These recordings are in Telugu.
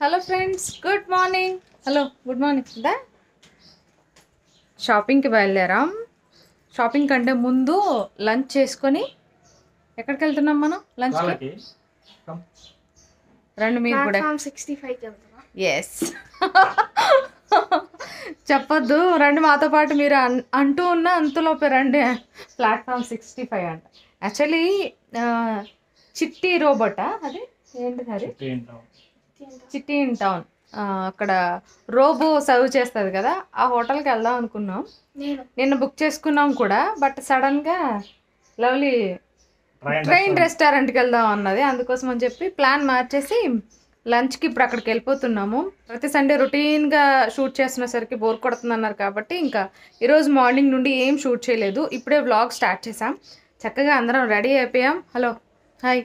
Hello friends good morning hello good morning దా షాపింగ్కి బయలుదేరాం షాపింగ్ కంటే ముందు లంచ్ చేసుకొని ఎక్కడికి వెళ్తున్నాం మనం లంచ్ వాళ్ళకి రండి మీరు కూడా సిక్స్టీ ఫైవ్ వెళ్తున్నా ఎస్ చెప్పొద్దు రండి మాతో పాటు మీరు అన్- అంటూ ఉన్న అంతులోపే రండి ప్లాట్ఫామ్ సిక్స్టీ ఫైవ్ అంట యాక్చువల్లీ చిట్టి రోబోటా అది ఏంటిది అది ఏంటో చిట్టి ఇన్ టౌన్ అక్కడ రోబో సర్వ్ చేస్తుంది కదా ఆ హోటల్కి వెళ్దాం అనుకున్నాం నేను నిన్న బుక్ చేసుకున్నాం కూడా బట్ సడన్గా లవ్లీ ట్రైన్ రెస్టారెంట్కి వెళ్దాం అన్నది అందుకోసం అని చెప్పి ప్లాన్ మార్చేసి లంచ్కి ఇప్పుడు అక్కడికి వెళ్ళిపోతున్నాము ప్రతి సండే రొటీన్గా షూట్ చేస్తున్నసరికి బోర్ కొడుతుంది అన్నారు కాబట్టి ఇంకా ఈరోజు మార్నింగ్ నుండి ఏం షూట్ చేయలేదు ఇప్పుడే వ్లాగ్ స్టార్ట్ చేసాం చక్కగా అందరం రెడీ అయిపోయాం హలో హాయ్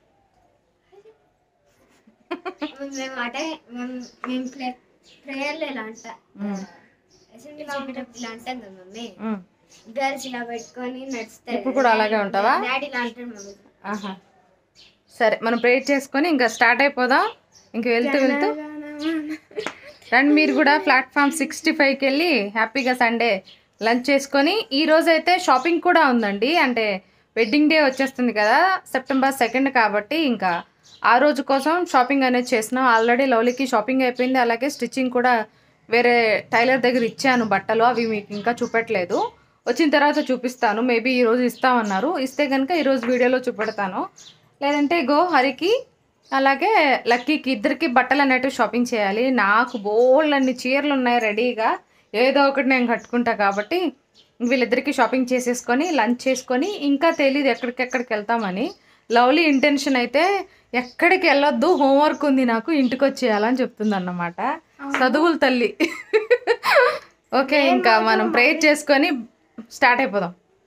మేము అంటే మేము మేము ప్రే ప్రేయర్లు ఇలా అంట అసెంబ్లీ చెప్పేటప్పుడు ఇలా అంటాం కదా మమ్మీ గర్ల్స్ ఇలా పెట్టుకొని నడుస్తారు ఇప్పుడు కూడా అలాగే ఉంటావా? డాడీ ఇలా అంటాడు మమ్మీ ఆహా సరే మనం ప్రేర్ చేసుకొని ఇంకా స్టార్ట్ అయిపోదాం ఇంక వెళ్తూ వెళ్తూ రండి మీరు కూడా ప్లాట్ఫామ్ సిక్స్టీ ఫైవ్కి వెళ్ళి హ్యాపీగా సండే లంచ్ చేసుకొని ఈ రోజు అయితే షాపింగ్ కూడా ఉందండి అంటే వెడ్డింగ్ డే వచ్చేస్తుంది కదా సెప్టెంబర్ సెకండ్ కాబట్టి ఇంకా ఆ రోజు కోసం షాపింగ్ అనేది చేసినాం ఆల్రెడీ లవ్లీకి షాపింగ్ అయిపోయింది అలాగే స్టిచ్చింగ్ కూడా వేరే టైలర్ దగ్గర ఇచ్చాను బట్టలు అవి మీకు ఇంకా చూపెట్టలేదు వచ్చిన తర్వాత చూపిస్తాను మేబీ ఈరోజు ఇస్తామన్నారు ఇస్తే కనుక ఈరోజు వీడియోలో చూపెడతాను లేదంటే గో హరికి అలాగే లక్కీకి ఇద్దరికి బట్టలు అనేటివి షాపింగ్ చేయాలి నాకు బోల్డ్ అన్ని చీరలు ఉన్నాయి రెడీగా ఏదో ఒకటి నేను కట్టుకుంటా కాబట్టి వీళ్ళిద్దరికి షాపింగ్ చేసేసుకొని లంచ్ చేసుకొని ఇంకా తెలియదు ఎక్కడికెక్కడికి వెళ్తామని లవ్లీ ఇంటెన్షన్ అయితే ఎక్కడికి వెళ్ళొద్దు హోంవర్క్ ఉంది నాకు ఇంటికి వచ్చేయాలని చెప్తుంది అన్నమాట చదువులు తల్లి ఓకే ఇంకా మనం ప్రేయర్ చేసుకొని స్టార్ట్ అయిపోదాం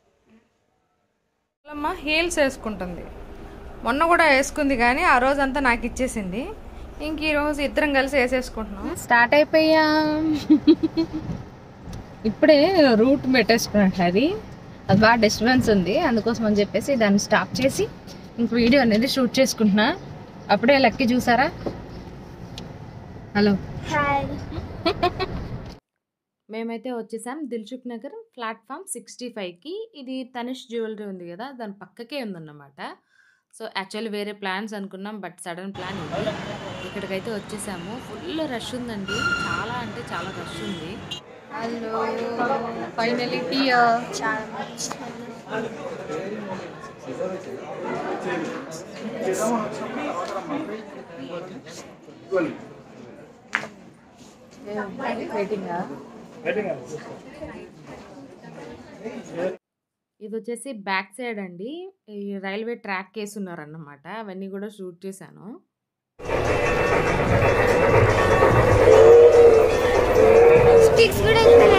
అమ్మ హీల్స్ వేసుకుంటుంది మొన్న కూడా వేసుకుంది కానీ ఆ రోజు అంతా నాకు ఇచ్చేసింది ఇంక ఈ రోజు ఇద్దరం కలిసి వేసేసుకుంటున్నాం స్టార్ట్ అయిపోయాం ఇప్పుడే రూట్ పెట్టేసుకున్నట్టు అది అది బాగా డిస్టర్బెన్స్ ఉంది అందుకోసం అని చెప్పేసి దాన్ని స్టాప్ చేసి ఇంక వీడియో అనేది షూట్ చేసుకుంటున్నా అప్పుడే లక్కీ చూసారా హలో హాయ్ మేమైతే వచ్చేసాం దిల్సుఖ్ నగర్ ప్లాట్ఫామ్ సిక్స్టీ ఫైవ్కి ఇది తనిష్ జ్యువెలరీ ఉంది కదా దాని పక్కకే ఉందన్నమాట సో యాక్చువల్లీ వేరే ప్లాన్స్ అనుకున్నాం బట్ సడన్ ప్లాన్ ఇది ఇక్కడికైతే వచ్చేసాము ఫుల్ రష్ ఉందండి చాలా అంటే చాలా రష్ ఉంది హలో ఫైనలీ చాలా మంచి వెయిటింగా ఇది వచ్చేసి బ్యాక్ సైడ్ అండి ఈ రైల్వే ట్రాక్ కేసు ఉన్నారన్నమాట అవన్నీ కూడా షూట్ చేశాను స్టిక్స్ కూడా వెళ్తున్నాయి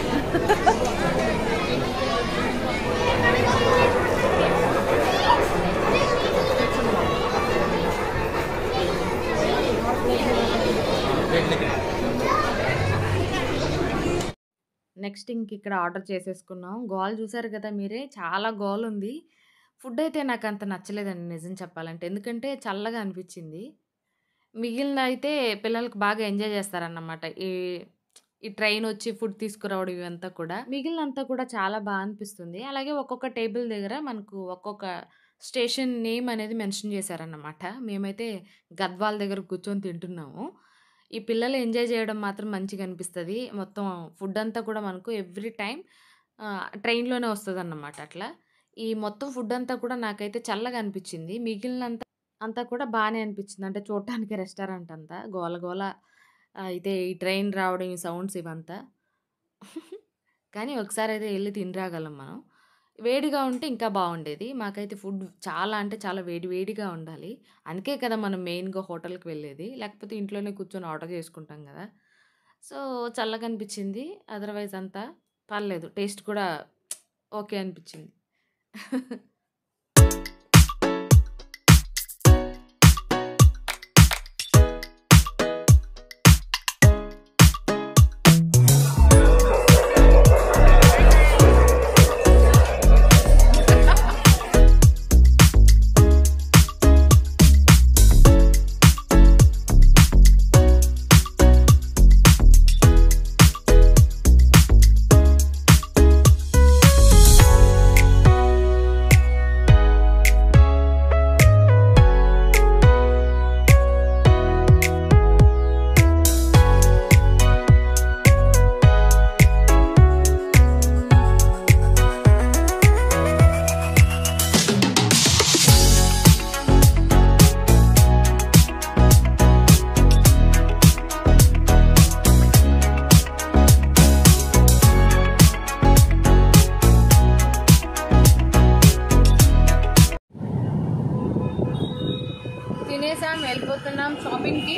నెక్స్ట్ ఇంక ఇక్కడ ఆర్డర్ చేసేసుకున్నాం గోల్ చూసారు కదా మీరే చాలా గోల్ ఉంది ఫుడ్ అయితే నాకు అంత నచ్చలేదండి నిజం చెప్పాలంటే ఎందుకంటే చల్లగా అనిపించింది మిగిలిన అయితే పిల్లలకి బాగా ఎంజాయ్ చేస్తారన్నమాట ఈ ఈ ట్రైన్ వచ్చి ఫుడ్ తీసుకురావడం ఇవంతా కూడా మిగిలినంతా కూడా చాలా బాగా అనిపిస్తుంది అలాగే ఒక్కొక్క టేబుల్ దగ్గర మనకు ఒక్కొక్క స్టేషన్ నేమ్ అనేది మెన్షన్ చేశారన్నమాట మేమైతే గద్వాల్ దగ్గర కూర్చొని తింటున్నాము ఈ పిల్లలు ఎంజాయ్ చేయడం మాత్రం మంచిగా అనిపిస్తుంది మొత్తం ఫుడ్ అంతా కూడా మనకు ఎవ్రీ టైం ట్రైన్లోనే వస్తుంది అన్నమాట అట్లా ఈ మొత్తం ఫుడ్ అంతా కూడా నాకైతే చల్లగా అనిపించింది మిగిలినంత అంతా కూడా బాగానే అనిపించింది అంటే చూడటానికి రెస్టారెంట్ అంతా గోల గోల ఆ, అయితే ఈ ట్రైన్ రావడం ఈ సౌండ్స్ ఇవంతా కానీ ఒకసారి అయితే వెళ్ళి తిని రాగలం మనం వేడిగా ఉంటే ఇంకా బాగుండేది మాకైతే ఫుడ్ చాలా అంటే చాలా వేడి వేడిగా ఉండాలి అందుకే కదా మనం మెయిన్గా హోటల్కి వెళ్ళేది లేకపోతే ఇంట్లోనే కూర్చొని ఆర్డర్ చేసుకుంటాం కదా సో చల్లగా అనిపించింది అదర్వైజ్ అంతా పర్లేదు టేస్ట్ కూడా ఓకే అనిపించింది షాపింగ్కి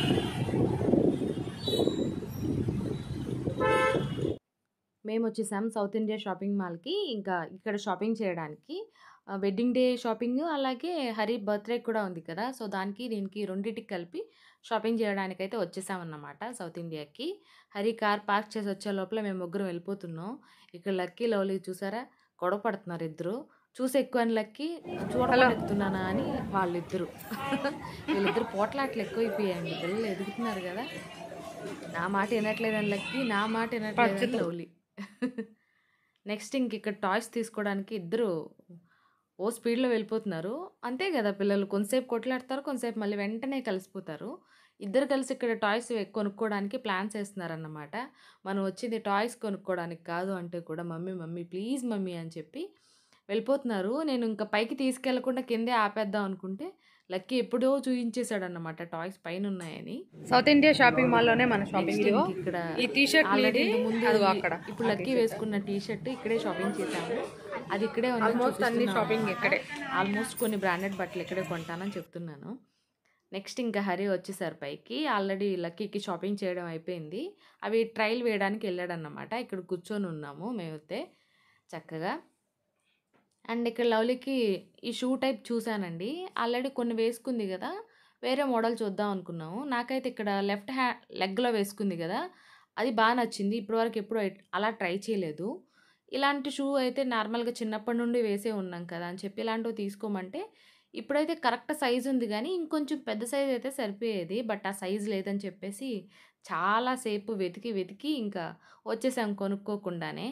మేము వచ్చేసాం సౌత్ ఇండియా షాపింగ్ మాల్‌కి. ఇంకా ఇక్కడ షాపింగ్ చేయడానికి. ఆహ్, వెడ్డింగ్ డే షాపింగు అలాగే హరి బర్త్‌డే కూడా ఉంది కదా! సో, దానికి దీనికి రెండిటికి కలిపి షాపింగ్ చేయడానికైతే వచ్చేసామన్నమాట సౌత్ ఇండియాకి. హరి కార్ పార్క్ చేసి వచ్చే లోపల మేము ముగ్గురం వెళ్ళిపోతున్నాం. ఇక్కడ లక్కీ, లవ్లీ చూసారా గొడవ పడుతున్నారు ఇద్దరు. చూసి ఎక్కువ అని లక్కీ, చూడకుండా ఎక్కుతున్నానా అని వాళ్ళిద్దరు. వీళ్ళిద్దరు పోట్లాటలు ఎక్కువైపోయాయండి. పిల్లలు ఎదుగుతున్నారు కదా! నా మాట వినట్లేదని లక్కీ, నా మాట వినట్లేదని లవ్లీ. నెక్స్ట్ ఇంక ఇక్కడ టాయ్స్ తీసుకోవడానికి ఇద్దరు ఓ స్పీడ్‌లో వెళ్ళిపోతున్నారు. అంతే కదా పిల్లలు కొంతసేపు కొట్లాడతారు. కొంతసేపు మళ్ళీ వెంటనే కలిసిపోతారు. ఇద్దరు కలిసి ఇక్కడ టాయ్స్ కొనుక్కోవడానికి ప్లాన్స్ ఏస్తున్నారన్నమాట. మనం వచ్చింది టాయ్స్ కొనుక్కోవడానికి కాదు అంటే కూడా మమ్మీ, మమ్మీ ప్లీజ్ మమ్మీ అని చెప్పి వెళ్ళిపోతున్నారు. నేను ఇంక పైకి తీసుకెళ్ళకుండా కిందే ఆపేద్దాం అనుకుంటే లక్కీ ఎప్పుడో చూయించేసాడన్నమాట టాయ్స్ పైనున్నాయని. సౌత్ ఇండియా షాపింగ్ మాల్‌లోనే మన షాపింగ్ నెక్స్ట్ ఇదిగో. ఇంక ఇక్కడ ఈ టీ షర్ట్ ఆల్రెడీ నీది, ఇంతకు ముందు అదిగో ఈ- అక్కడ. ఇప్పుడు లక్కీ వేసుకున్న టీ షర్ట్ ఇక్కడే షాపింగ్ చేశాము. అది ఇక్కడే ఉందని ఆల్మోస్ట్ అన్ని చూపిస్తున్నాను షాపింగ్ అన్నమాట. ఇక్కడే. ఆల్మోస్ట్ కొన్ని బ్రాండెడ్ బట్టలు ఇక్కడే కొంటానని చెప్తున్నాను. నెక్స్ట్ ఇంకా హరి వచ్చేసారు పైకి. ఆల్రెడీ లక్కీకి షాపింగ్ చేయడం అయిపోయింది. అవి ట్రైల్ వేయడానికి వెళ్ళాడన్నమాట. ఇక్కడ కూర్చొని ఉన్నాము మేమైతే చక్కగా. అండ్ ఇక్కడ లవ్లీకి ఈ షూ టైప్ చూసానండి. ఆల్రెడీ కొన్ని వేసుకుంది కదా! వేరే మోడల్ చూద్దాం అనుకున్నాము. నాకైతే ఇక్కడ లెఫ్ట్ హ్యా లెగ్‌లో వేసుకుంది కదా! అది బా నచ్చింది. ఇప్పటివరకు ఎప్పుడు ఎట్ అలా ట్రై చేయలేదు. ఇలాంటి షూ అయితే నార్మల్‌గా చిన్నప్పటి నుండి వేసే ఉన్నాం కదా! అని చెప్పి ఇలాంటివి తీసుకోమంటే ఇప్పుడైతే కరెక్ట్ సైజ్ ఉంది గానీ ఇంకొంచెం పెద్ద సైజ్ అయితే సరిపోయేది. బట్ ఆ సైజ్ లేదని చెప్పేసి చాలా సేపు వెతికి, వెతికి ఇంకా వచ్చేసాం కొనుక్కోకుండానే.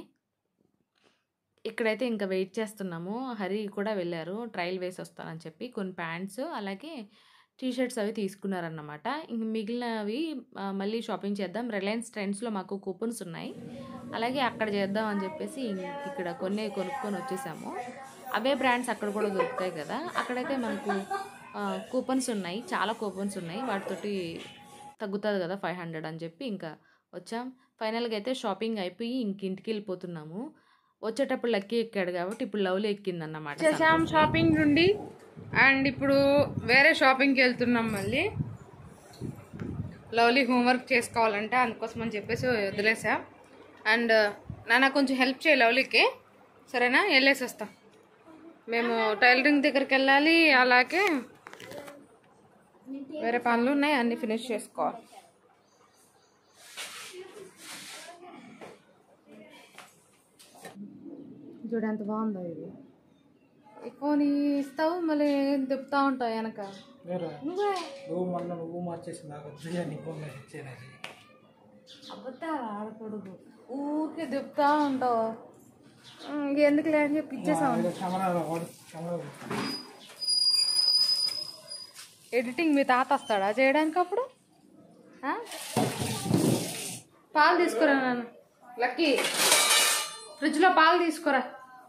ఇక్కడైతే ఇంక వెయిట్ చేస్తున్నాము. హరి కూడా వెళ్లారు. ట్రయల్ వేసొస్తానని చెప్పి కొన్ని ప్యాంట్స్ అలాగే టీ షర్ట్స్ అవి తీసుకున్నారన్నమాట. ఇంక మిగిలినవి ఆహ్, మళ్ళీ షాపింగ్ చేద్దాం. రిలయన్స్ ట్రెండ్స్‌లో మాకు కూపన్స్ ఉన్నాయి. అలాగే అక్కడ చేద్దాం అని చెప్పేసి ఇక్కడ కొన్నే కొనుక్కొని వచ్చేసాము. అవే బ్రాండ్స్ అక్కడ కూడా దొరుకుతాయి కదా! అక్కడైతే మనకు ఆహ్, కూపన్స్ ఉన్నాయి. చాలా కూపన్స్ ఉన్నాయి. వాటితోటి తగ్గుతది కదా! 500 అని చెప్పి ఇంకా వచ్చాం. ఫైనల్‌గా అయితే షాపింగ్ అయిపోయి ఇంక ఇంటికెళ్ళిపోతున్నాము. వచ్చేటప్పుడు లక్కీ ఎక్కాడు కాబట్టి ఇప్పుడు లవ్లీ ఎక్కిందన్నమాట. చేసాం షాపింగ్ నుండి అండ్ ఇప్పుడు వేరే షాపింగ్కి వెళ్తున్నాం మళ్ళీ లవ్లీ హోంవర్క్ చేసుకోవాలంటే అందుకోసం అని చెప్పేసి వదిలేసా అండ్ నాన్న కొంచెం హెల్ప్ చేయి లవ్లీకి సరేనా వెళ్ళేసి వస్తాం మేము టైలరింగ్ దగ్గరికి వెళ్ళాలి అలాగే వేరే పనులు ఉన్నాయి అన్నీ ఫినిష్ చేసుకోవాలి చూడు ఎంత బాగుందో ఇది. ఎక్కువ నీ ఇస్తావు మళ్ళీ తిప్పుతా ఉంటావు వెనక వేరే నువ్వే నువ్వు మొన్న నువ్వు మార్చేసి నాకు వద్దు నీకు మెసేజ్ ఇచ్చేది అబద్ధాలు ఆడకూడదు ఊరికే తిప్పుతా ఉంటావు ఎందుకు లేని చెప్పి ఇచ్చేసావు కెమెరా వాడు కెమెరా ఎడిటింగ్ మీ తాత వస్తాడా చేయడానికి అప్పుడు ఆ? పాలు తీసుకురా నాన్న లక్కీ ఫ్రిడ్జ్లో పాలు తీసుకురా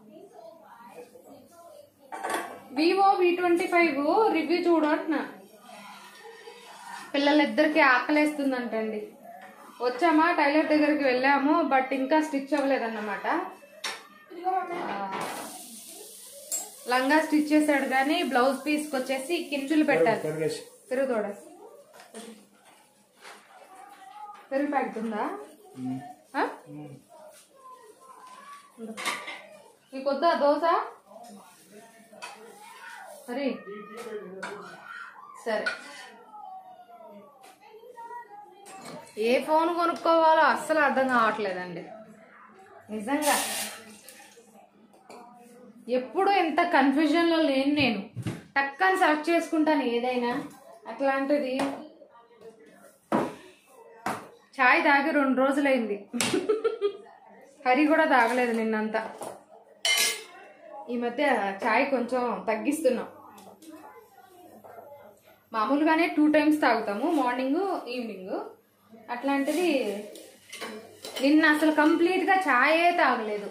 Vivo V twenty five review చూడు అంటున్నా పిల్లలిద్దరికి ఆకలేస్తుందంటండి వచ్చామా టైలర్ దగ్గరికి వెళ్ళాము బట్ ఇంకా స్టిచ్ అవ్వలేదన్నమాట ఆ, లంగా స్టిచ్ చేశాడు కానీ బ్లౌజ్ పీస్కి వచ్చేసి కించులు పెట్టాలి పెరిగేసి పెరుగు తోడ పెరుగు ప్యాకెట్ ఉందా ఆ? ఉండు. నీకు వద్దా దోశ సరే సరే ఏ ఫోన్ కొనుక్కోవాలో అస్సలు అర్థం కావట్లేదండి నిజంగా ఎప్పుడు ఇంత కన్ఫ్యూజన్లో లేను నేను టక్కని సెలెక్ట్ చేసుకుంటాను ఏదైనా అట్లాంటిది చాయ్ తాగి రెండు రోజులైంది హరి కూడా తాగలేదు నిన్నంతా ఈ మధ్య చాయ్ కొంచెం తగ్గిస్తున్నాం మామూలుగానే టూ టైమ్స్ తాగుతాము మార్నింగ్ ఈవినింగ్ అట్లాంటిది నిన్న అసలు కంప్లీట్గా చాయే తాగలేదు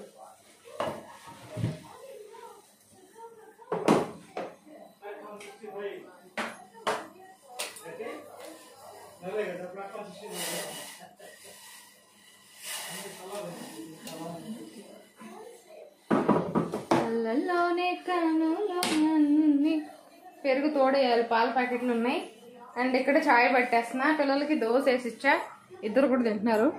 కళ్ళల్లోనే కనులోనే పెరుగు తోడేయాలి పాల ప్యాకెట్లు ఉన్నాయి అండ్ ఇక్కడ చాయ్ పట్టేస్తున్నా పిల్లలకి దోశ వేసి ఇచ్చా ఇద్దరు కూడా తింటున్నారు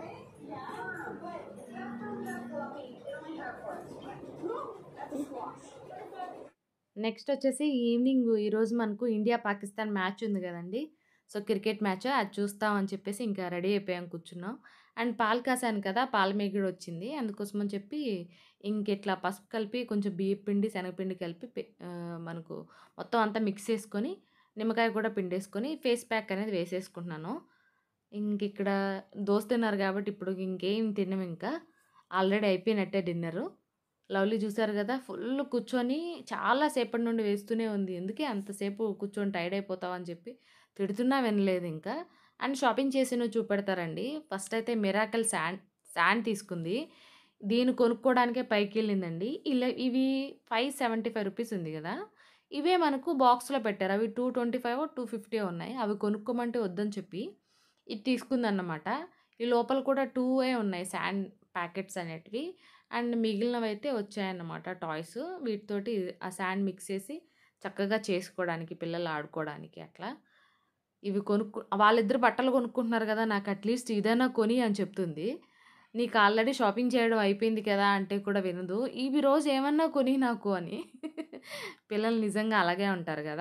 నెక్స్ట్ వచ్చేసి ఈవినింగ్ ఈరోజు మనకు ఇండియా పాకిస్తాన్ మ్యాచ్ ఉంది కదండి సో క్రికెట్ మ్యాచ్ అది చూస్తాం అని చెప్పేసి ఇంకా రెడీ అయిపోయాం కూర్చున్నాం అండ్ పాలు కాసాను కదా పాల మేగడ వచ్చింది అందుకోసం అని చెప్పి ఇంకెట్లా పసుపు కలిపి కొంచెం బియ్యం పిండి శనగపిండి కలిపి పె- ఆ, మనకు మొత్తం అంతా మిక్స్ చేసుకొని నిమ్మకాయ కూడా పిండేసుకొని ఫేస్ ప్యాక్ అనేది వేసేసుకుంటున్నాను ఇంక ఇక్కడ దోశ తిన్నారు కాబట్టి ఇప్పుడు ఇంకేం తిన్నాం ఇంకా ఆల్రెడీ అయిపోయినట్టే డిన్నరు లవ్లీ చూసారు కదా ఫుల్ కూర్చొని చాలా సేపటి నుండి వేస్తూనే ఉంది ఎందుకే అంతసేపు కూర్చొని టైర్డ్ అయిపోతావు అని చెప్పి తిడుతున్నా వినలేదు ఇంకా అండ్ షాపింగ్ చేసినవి చూపెడతారండి ఫస్ట్ అయితే మిరాకల్ శాండ్ శాండ్ తీసుకుంది దీన్ని కొనుక్కోవడానికే పైకి వెళ్ళిందండి ఇలా ఇవి ఫైవ్ సెవెంటీ ఫైవ్ రూపీస్ ఉంది కదా ఇవే మనకు బాక్స్లో పెట్టారు అవి two twenty five two fifty ఉన్నాయి అవి కొనుక్కోమంటే వద్దని చెప్పి ఇది తీసుకుందన్నమాట ఈ లోపల కూడా టూ ఏ ఉన్నాయి శాండ్ ప్యాకెట్స్ అనేటివి అండ్ మిగిలినవి అయితే వచ్చాయన్నమాట టాయ్స్ వీటితోటి ఆ శాండ్ మిక్స్ చేసి చక్కగా చేసుకోవడానికి పిల్లలు ఆడుకోవడానికి అట్లా ఇవి కొనుక్కు వాళ్ళిద్దరు బట్టలు కొనుక్కుంటున్నారు కదా నాకు అట్లీస్ట్ ఇదైనా కొని అని చెప్తుంది నీకు ఆల్రెడీ షాపింగ్ చేయడం అయిపోయింది కదా అంటే కూడా వినదు ఇవి రోజు ఏమన్నా కొని నాకు అని పిల్లలు నిజంగా అలాగే ఉంటారు కదా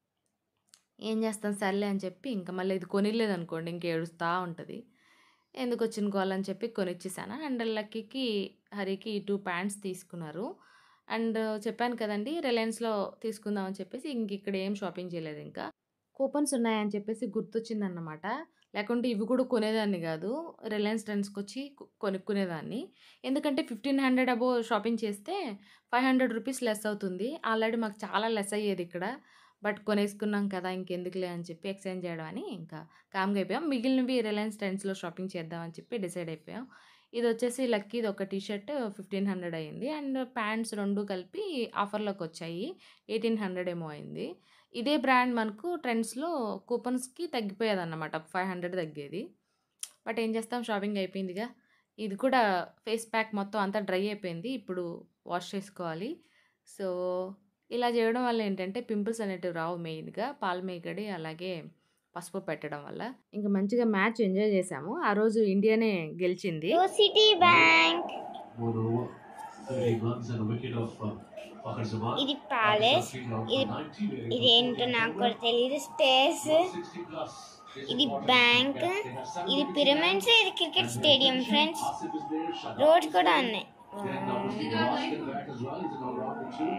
ఏం చేస్తాం సర్లే అని చెప్పి ఇంకా మళ్ళీ ఇది కొనిలేదు అనుకోండి ఇంక ఏడుస్తూ ఉంటుంది ఎందుకు వచ్చిన గోల్ అని చెప్పి కొనిచ్చేసాను అండ్ లక్కీకి హరికి టూ ప్యాంట్స్ తీసుకున్నారు అండ్ చెప్పాను కదండి రిలయన్స్లో తీసుకుందామని చెప్పేసి ఇంక ఇక్కడ ఏం షాపింగ్ చేయలేదు ఇంకా కూపన్స్ ఉన్నాయని చెప్పేసి గుర్తొచ్చిందన్నమాట లేకుంటే ఇవి కూడా కొనేదాన్ని కాదు రిలయన్స్ ట్రెండ్స్కి వచ్చి కొ- కొనుక్కునేదాన్ని ఎందుకంటే ఫిఫ్టీన్ హండ్రెడ్ అబో షాపింగ్ చేస్తే ఫైవ్ హండ్రెడ్ రూపీస్ లెస్ అవుతుంది ఆల్రెడీ మాకు చాలా లెస్ అయ్యేది ఇక్కడ బట్ కొనేసుకున్నాం కదా ఇంకెందుకులే అని చెప్పి ఎక్స్చేంజ్ చేయడం అని ఇంకా కామ్గా అయిపోయాం మిగిలినవి రిలయన్స్ ట్రెండ్స్లో షాపింగ్ చేద్దామని చెప్పి డిసైడ్ అయిపోయాం ఇది వచ్చేసి లక్కీది ఒక టీ షర్ట్ ఫిఫ్టీన్ హండ్రెడ్ అయింది అండ్ ప్యాంట్స్ రెండు కలిపి ఆఫర్లోకి వచ్చాయి ఎయిటీన్ హండ్రెడ్ ఏమో అయింది ఇదే బ్రాండ్ మనకు ట్రెండ్స్లో కూపన్స్కి తగ్గిపోయేది అన్నమాట ఫైవ్ హండ్రెడ్ తగ్గేది బట్ ఏం చేస్తాం షాపింగ్ అయిపోయిందిగా ఇది కూడా ఫేస్ ప్యాక్ మొత్తం అంతా డ్రై అయిపోయింది ఇప్పుడు వాష్ చేసుకోవాలి సో ఇలా చేయడం వల్ల ఏంటంటే పింపుల్స్ అనేటివి రావు మెయిన్గా పాలు మేగడి అలాగే పసుపు పెట్టడం వల్ల ఇంకా మంచిగా మ్యాచ్ ఎంజాయ్ చేసాము ఆ రోజు ఇండియానే గెలిచింది city bank Moreover, 30 runs and a wicket of uh, Fakhar Zaman. ఇది ప్యాలెస్ ఇది ఇదేంటో నాకు కూడా తెలియదు స్పేస్ 60 plus. ఇది బ్యాంక్ ఇది పిరమిడ్స్ ఇది cricket stadium friends Asif is there, Shahid roads కూడా ఉన్నాయి Then obviously the last in the back as well. He's an all-rounder too.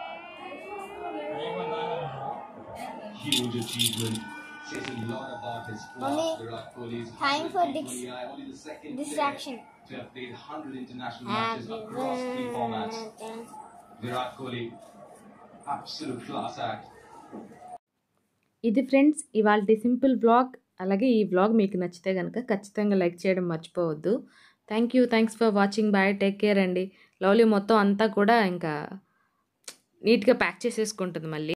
Huge achievement. Says a lot about his Only class. Virat Kohli's time for 100 dis- T20I, only the second distraction. player to have played 100 international matches across three formats. Virat Kohli, absolute class act. ఇది ఫ్రెండ్స్ ఇవాళ సింపుల్ బ్లాగ్ అలాగే ఈ బ్లాగ్ మీకు నచ్చితే కనుక ఖచ్చితంగా లైక్ చేయడం మర్చిపోవద్దు thank you thanks for watching bye take care అండి లవ్లీ మొత్తం అంతా కూడా ఇంకా నీట్గా ప్యాక్ చేసేసుకుంటుంది మళ్ళీ